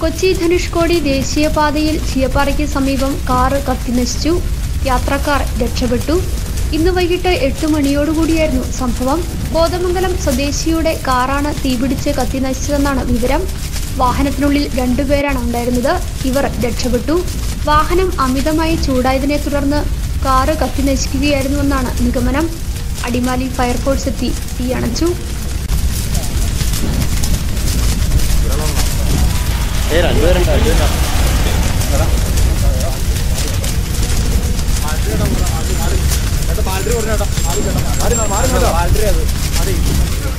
കൊച്ചി ധനുഷ്കോടി ദേശീയപാതയിൽ ചീയപ്പാറയ്ക്ക് സമീപം കാറ് കത്തിനശിച്ചു യാത്രക്കാർ രക്ഷപ്പെട്ടു ഇന്ന് വൈകിട്ട് എട്ട് മണിയോടുകൂടിയായിരുന്നു സംഭവം കോതമംഗലം സ്വദേശിയുടെ കാറാണ് തീപിടിച്ച് കത്തിനശിച്ചതെന്നാണ് വിവരം വാഹനത്തിനുള്ളിൽ രണ്ടുപേരാണ് ഉണ്ടായിരുന്നത് ഇവർ രക്ഷപ്പെട്ടു വാഹനം അമിതമായി ചൂടായതിനെ തുടർന്ന് കാറ് കത്തിനശിക്കുകയായിരുന്നുവെന്നാണ് നിഗമനം അടിമാലി ഫയർഫോഴ്സ് എത്തി തീയണച്ചു ഏ രണ്ടുപേരുണ്ട് രണ്ടുപേരുണ്ട് മാറി മാറി മാറി മാറി